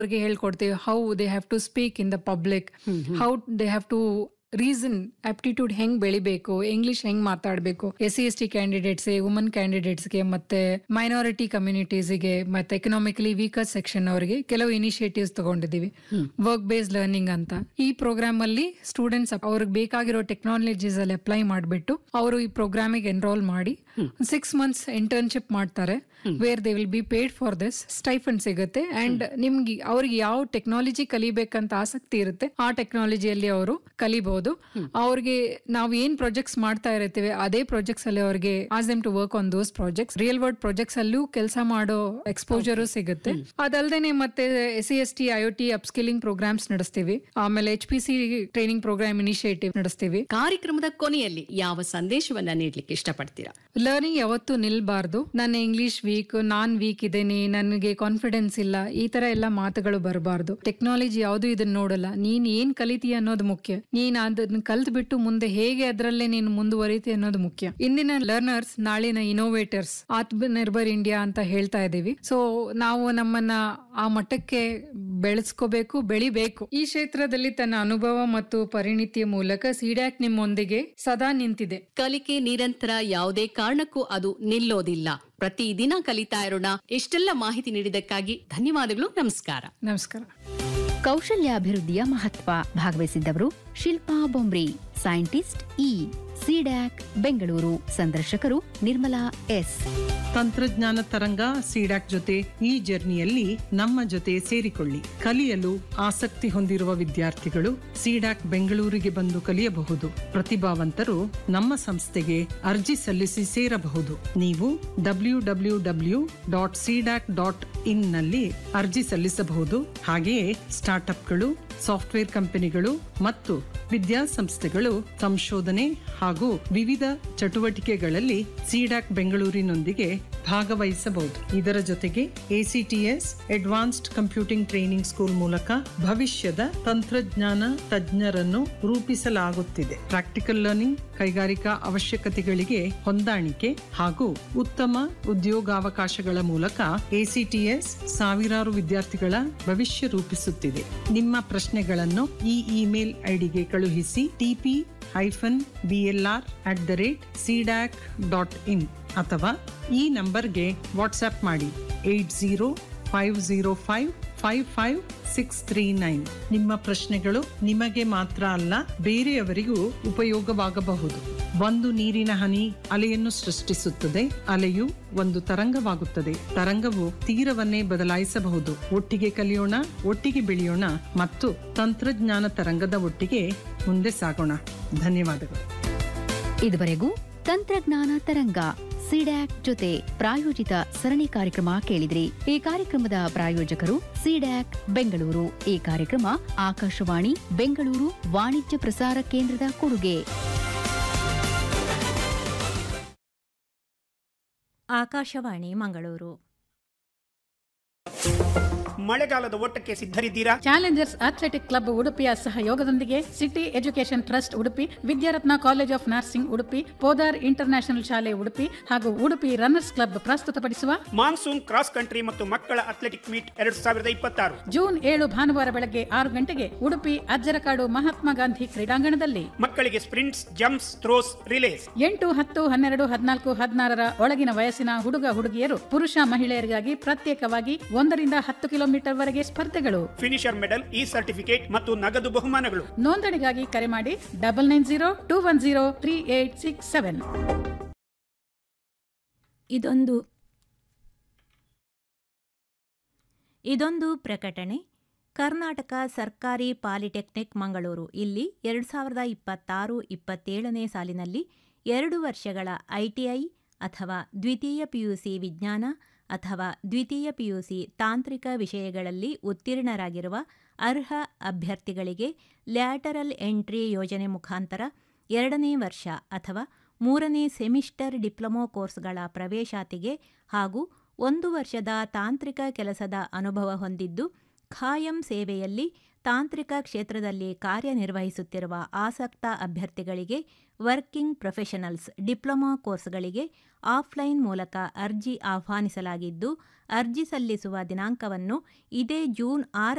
ಅವ್ರಿಗೆ ಹೇಳ್ಕೊಡ್ತೀವಿ how they have to speak in the public how they have to reason aptitude ಹೆಂಗ್ ಬೆಳಿಬೇಕು English ಹೆಂಗ್ ಮಾತಾಡಬೇಕು ಎಸ್ ಸಿ ಎಸ್ ಟಿ ಕ್ಯಾಂಡಿಡೇಟ್ಸ್ಗೆ ವುಮನ್ ಕ್ಯಾಂಡಿಡೇಟ್ಸ್ಗೆ ಮತ್ತೆ ಮೈನಾರಿಟಿ ಕಮ್ಯುನಿಟೀಸ್ಗೆ ಮತ್ತೆ ಎಕನಾಮಿಕಲಿ ವೀಕರ್ ಸೆಕ್ಷನ್ ಅವರಿಗೆ ಕೆಲವು ಇನಿಷಿಯೇಟಿವ್ಸ್ ತಗೊಂಡಿದೀವಿ ವರ್ಕ್ ಬೇಸ್ ಲರ್ನಿಂಗ್ ಅಂತ ಈ ಪ್ರೋಗ್ರಾಮ್ ಅಲ್ಲಿ ಸ್ಟೂಡೆಂಟ್ಸ್ ಅವ್ರಿಗೆ ಬೇಕಾಗಿರೋ ಟೆಕ್ನಾಲಜೀಸ್ ಅಲ್ಲಿ ಅಪ್ಲೈ ಮಾಡಿಬಿಟ್ಟು ಅವರು ಈ ಪ್ರೋಗ್ರಾಮಿಗೆ ಎನ್ರೋಲ್ ಮಾಡಿ ಸಿಕ್ಸ್ ಮಂತ್ಸ್ ಇಂಟರ್ನ್ಶಿಪ್ ಮಾಡ್ತಾರೆ where they will be paid for this stipend ಸಿಗುತ್ತೆ ಅಂಡ್ ನಿಮ್ಗೆ ಅವ್ರಿಗೆ ಯಾವ ಟೆಕ್ನಾಲಜಿ ಕಲಿಬೇಕಂತ ಆಸಕ್ತಿ ಇರುತ್ತೆ ಆ ಟೆಕ್ನಾಲಜಿಯಲ್ಲಿ ಅವರು ಕಲಿಬಹುದು ಅವ್ರಿಗೆ ನಾವು ಏನ್ ಪ್ರಾಜೆಕ್ಟ್ಸ್ ಮಾಡ್ತಾ ಇರ್ತೀವಿ ಅದೇ ಪ್ರಾಜೆಕ್ಟ್ಸ್ ಅಲ್ಲಿ ಅವ್ರಿಗೆ as them to work on those projects real world projects ಅಲ್ಲೂ ಕೆಲಸ ಮಾಡೋ ಎಕ್ಸ್ಪೋಜರು ಸಿಗುತ್ತೆ ಅದಲ್ದೇನೆ ಮತ್ತೆ S C S T I T upskilling programmes ನಡೆಸ್ತೀವಿ ಆಮೇಲೆ H P C training programme initiative ನಡೆಸ್ತೀವಿ ಕಾರ್ಯಕ್ರಮದ ಕೊನೆಯಲ್ಲಿ ಯಾವ ಸಂದೇಶವನ್ನ ನೀಡ್ಲಿಕ್ಕೆ ಇಷ್ಟಪಡ್ತೀರಾ ಲರ್ನಿಂಗ್ ಯಾವತ್ತೂ ನಿಲ್ಬಾರ್ದು ನನ್ನ ಇಂಗ್ಲಿಷ್ ವೀಕ್ ನಾನ್ ವೀಕ್ ಇದ್ದೇನೆ ನನಗೆ ಕಾನ್ಫಿಡೆನ್ಸ್ ಇಲ್ಲ ಈ ತರ ಎಲ್ಲ ಮಾತುಗಳು ಬರಬಾರ್ದು ಟೆಕ್ನಾಲಜಿ ಯಾವುದು ಇದನ್ನ ನೋಡಲ್ಲ ನೀನ್ ಏನ್ ಕಲಿತೀಯ ಅನ್ನೋದು ಮುಖ್ಯ ನೀನ್ ಅದನ್ನ ಕಲ್ತ್ ಬಿಟ್ಟು ಮುಂದೆ ಹೇಗೆ ಅದರಲ್ಲೇ ನೀನು ಮುಂದುವರಿತಿ ಅನ್ನೋದು ಮುಖ್ಯ ಇಂದಿನ ಲರ್ನರ್ಸ್ ನಾಳಿನ ಇನೋವೇಟರ್ಸ್ ಆತ್ಮನಿರ್ಭರ್ ಇಂಡಿಯಾ ಅಂತ ಹೇಳ್ತಾ ಇದೀವಿ ಸೊ ನಾವು ನಮ್ಮನ್ನ ಆ ಮಟ್ಟಕ್ಕೆ ಬೆಳೆಸ್ಕೋಬೇಕು ಬೆಳಿಬೇಕು ಈ ಕ್ಷೇತ್ರದಲ್ಲಿ ತನ್ನ ಅನುಭವ ಮತ್ತು ಪರಿಣಿತಿಯ ಮೂಲಕ ಸಿಡ್ಯಾಕ್ ನಿಮ್ಮೊಂದಿಗೆ ಸದಾ ನಿಂತಿದೆ ಕಲಿಕೆ ನಿರಂತರ ಯಾವುದೇ ಕಾರಣಕ್ಕೂ ಅದು ನಿಲ್ಲೋದಿಲ್ಲ ಪ್ರತಿದಿನ ಕಲಿತಾ ಇರೋಣ ಎಷ್ಟೆಲ್ಲ ಮಾಹಿತಿ ನೀಡಿದ್ದಕ್ಕಾಗಿ ಧನ್ಯವಾದಗಳು ನಮಸ್ಕಾರ ನಮಸ್ಕಾರ ಕೌಶಲ್ಯಾಭಿವೃದ್ಧಿಯ ಮಹತ್ವ ಭಾಗವಹಿಸಿದ್ದವರು ಶಿಲ್ಪಾ ಬೊಂಬ್ರಿ ಸೈಂಟಿಸ್ಟ್ ಇ ಸಿಡ್ಯಾಕ್ ಬೆಂಗಳೂರು ಸಂದರ್ಶಕರು ನಿರ್ಮಲಾ ಎಸ್ ತಂತ್ರಜ್ಞಾನ ತರಂಗ ಸಿಡಾಕ್ ಜೊತೆ ಈ ಜರ್ನಿಯಲ್ಲಿ ನಮ್ಮ ಜೊತೆ ಸೇರಿಕೊಳ್ಳಿ ಕಲಿಯಲು ಆಸಕ್ತಿ ಹೊಂದಿರುವ ವಿದ್ಯಾರ್ಥಿಗಳು ಸಿಡಾಕ್ ಬೆಂಗಳೂರಿಗೆ ಬಂದು ಕಲಿಯಬಹುದು ಪ್ರತಿಭಾವಂತರು ನಮ್ಮ ಸಂಸ್ಥೆಗೆ ಅರ್ಜಿ ಸಲ್ಲಿಸಿ ಸೇರಬಹುದು ನೀವು W W W dot CDAC dot in ನಲ್ಲಿ ಅರ್ಜಿ ಸಲ್ಲಿಸಬಹುದು ಹಾಗೆಯೇ ಸ್ಟಾರ್ಟ್ಅಪ್ಗಳು ಸಾಫ್ಟ್ವೇರ್ ಕಂಪನಿಗಳು ಮತ್ತು ವಿದ್ಯಾಸಂಸ್ಥೆಗಳು ಸಂಶೋಧನೆ ಹಾಗೂ ವಿವಿಧ ಚಟುವಟಿಕೆಗಳಲ್ಲಿ ಸಿಡಾಕ್ ಬೆಂಗಳೂರಿನೊಂದಿಗೆ ಭಾಗವಹಿಸಬಹುದು ಇದರ ಜೊತೆಗೆ ACTS advanced computing training school ಮೂಲಕ ಭವಿಷ್ಯದ ತಂತ್ರಜ್ಞಾನ ತಜ್ಞರನ್ನು ರೂಪಿಸಲಾಗುತ್ತಿದೆ ಪ್ರಾಕ್ಟಿಕಲ್ ಲರ್ನಿಂಗ್ ಕೈಗಾರಿಕಾ ಅವಶ್ಯಕತೆಗಳಿಗೆ ಹೊಂದಾಣಿಕೆ ಹಾಗೂ ಉತ್ತಮ ಉದ್ಯೋಗಾವಕಾಶಗಳ ಮೂಲಕ ಎಸಿಟಿಎಸ್ ಸಾವಿರಾರು ವಿದ್ಯಾರ್ಥಿಗಳ ಭವಿಷ್ಯ ರೂಪಿಸುತ್ತಿದೆ ನಿಮ್ಮ ಪ್ರಶ್ನೆಗಳನ್ನು ಈ ಇಮೇಲ್ ಐಡಿಗೆ ಕಳುಹಿಸಿ TP hyphen BLR at the rate CDAC dot in ಅಥವಾ ಈ ನಂಬರ್ಗೆ ವಾಟ್ಸ್ಆಪ್ ಮಾಡಿ eight zero five zero five five five six three nine ನಿಮ್ಮ ಪ್ರಶ್ನೆಗಳು ನಿಮಗೆ ಮಾತ್ರ ಅಲ್ಲ ಬೇರೆಯವರಿಗೂ ಉಪಯೋಗವಾಗಬಹುದು ಒಂದು ನೀರಿನ ಹನಿ ಅಲೆಯನ್ನು ಸೃಷ್ಟಿಸುತ್ತದೆ ಅಲೆಯು ಒಂದು ತರಂಗವಾಗುತ್ತದೆ ತರಂಗವು ತೀರವನ್ನೇ ಬದಲಾಯಿಸಬಹುದು ಒಟ್ಟಿಗೆ ಕಲಿಯೋಣ ಒಟ್ಟಿಗೆ ಬೆಳೆಯೋಣ ಮತ್ತು ತಂತ್ರಜ್ಞಾನ ತರಂಗದ ಒಟ್ಟಿಗೆ ಮುಂದೆ ಸಾಗೋಣ ಧನ್ಯವಾದಗಳು ಇದುವರೆಗೂ ತಂತ್ರಜ್ಞಾನ ತರಂಗ ಸಿಡ್ಯಾಕ್ ಜೊತೆ ಪ್ರಾಯೋಜಿತ ಸರಣಿ ಕಾರ್ಯಕ್ರಮ ಕೇಳಿದ್ರಿ ಈ ಕಾರ್ಯಕ್ರಮದ ಪ್ರಾಯೋಜಕರು ಸಿಡ್ಯಾಕ್ ಬೆಂಗಳೂರು ಈ ಕಾರ್ಯಕ್ರಮ ಆಕಾಶವಾಣಿ ಬೆಂಗಳೂರು ವಾಣಿಜ್ಯ ಪ್ರಸಾರ ಕೇಂದ್ರದ ಕೊಡುಗೆ ಆಕಾಶವಾಣಿ ಮಂಗಳೂರು ಮಳೆಗಾಲದ ಓಟಕ್ಕೆ ಸಿದ್ಧರಿದ್ದೀರಾ ಚಾಲೆಂಜರ್ಸ್ ಅಥ್ಲೆಟಿಕ್ ಕ್ಲಬ್ ಉಡುಪಿಯ ಸಹಯೋಗದೊಂದಿಗೆ city education trust Udupi Vidyaratna college of nursing Udupi Podar international ಶಾಲೆ ಉಡುಪಿ ಹಾಗೂ ಉಡುಪಿ ರನ್ನರ್ಸ್ ಕ್ಲಬ್ ಪ್ರಸ್ತುತಪಡಿಸುವ ಮಾನ್ಸೂನ್ ಕ್ರಾಸ್ ಕಂಟ್ರಿ ಮತ್ತು ಮಕ್ಕಳ ಅಥ್ಲೆಟಿಕ್ ಮೀಟ್ ಎರಡ್ ಸಾವಿರದ ಇಪ್ಪತ್ತಾರು ಜೂನ್ ಏಳು ಭಾನುವಾರ ಬೆಳಗ್ಗೆ ಆರು ಗಂಟೆಗೆ ಉಡುಪಿ ಅಜ್ಜರಕಾಡು ಮಹಾತ್ಮ ಗಾಂಧಿ ಕ್ರೀಡಾಂಗಣದಲ್ಲಿ ಮಕ್ಕಳಿಗೆ ಸ್ಪ್ರಿಂಟ್ಸ್ ಜಂಪ್ಸ್ ಥ್ರೋಸ್ ರಿಲೇಸ್ ಎಂಟು ಹತ್ತು ಹನ್ನೆರಡು ಹದಿನಾಲ್ಕು ಹದಿನಾರರ ಒಳಗಿನ ವಯಸ್ಸಿನ ಹುಡುಗ ಹುಡುಗಿಯರು ಪುರುಷ ಮಹಿಳೆಯರಿಗಾಗಿ ಪ್ರತ್ಯೇಕವಾಗಿ ಒಂದರಿಂದ ಹತ್ತು ಕಿಲೋಮೀಟರ್ ವರೆಗೆ ಸ್ಪರ್ಧೆಗಳು ಫಿನಿಷರ್ ಮೆಡಲ್ ಇ ಸರ್ಟಿಫಿಕೇಟ್ ಮತ್ತು ನಗದು ಬಹುಮಾನಗಳು ನೋಂದಣಿಗಾಗಿ ಕರೆ ಮಾಡಿ double nine zero two one zero three eight six seven ಇದೊಂದು ಇದೊಂದು ಪ್ರಕಟಣೆ ಕರ್ನಾಟಕ ಸರ್ಕಾರಿ ಪಾಲಿಟೆಕ್ನಿಕ್ ಮಂಗಳೂರು ಇಲ್ಲಿ ಎರಡು ಸಾವಿರದ ಇಪ್ಪತ್ತಾರು ಇಪ್ಪತ್ತೇಳನೇ ಸಾಲಿನಲ್ಲಿ ಎರಡು ವರ್ಷಗಳ ಐಟಿಐ ಅಥವಾ ದ್ವಿತೀಯ ಪಿಯುಸಿ ವಿಜ್ಞಾನ ಅಥವಾ ದ್ವಿತೀಯ ಪಿಯುಸಿ ತಾಂತ್ರಿಕ ವಿಷಯಗಳಲ್ಲಿ ಉತ್ತೀರ್ಣರಾಗಿರುವ ಅರ್ಹ ಅಭ್ಯರ್ಥಿಗಳಿಗೆ ಲ್ಯಾಟರಲ್ ಎಂಟ್ರಿ ಯೋಜನೆ ಮುಖಾಂತರ ಎರಡನೇ ವರ್ಷ ಅಥವಾ ಮೂರನೇ ಸೆಮಿಸ್ಟರ್ ಡಿಪ್ಲೊಮೊ ಕೋರ್ಸ್ಗಳ ಪ್ರವೇಶಾತಿಗೆ ಹಾಗೂ ಒಂದು ವರ್ಷದ ತಾಂತ್ರಿಕ ಕೆಲಸದ ಅನುಭವ ಹೊಂದಿದ್ದು ಖಾಯಂ ಸೇವೆಯಲ್ಲಿ ತಾಂತ್ರಿಕ ಕ್ಷೇತ್ರದಲ್ಲಿ ಕಾರ್ಯನಿರ್ವಹಿಸುತ್ತಿರುವ ಆಸಕ್ತ ಅಭ್ಯರ್ಥಿಗಳಿಗೆ ವರ್ಕಿಂಗ್ ಪ್ರೊಫೆಷನಲ್ಸ್ ಡಿಪ್ಲೊಮಾ ಕೋರ್ಸ್ಗಳಿಗೆ ಆಫ್ಲೈನ್ ಮೂಲಕ ಅರ್ಜಿ ಆಹ್ವಾನಿಸಲಾಗಿದ್ದು ಅರ್ಜಿ ಸಲ್ಲಿಸುವ ದಿನಾಂಕವನ್ನು ಇದೇ ಜೂನ್ ಆರ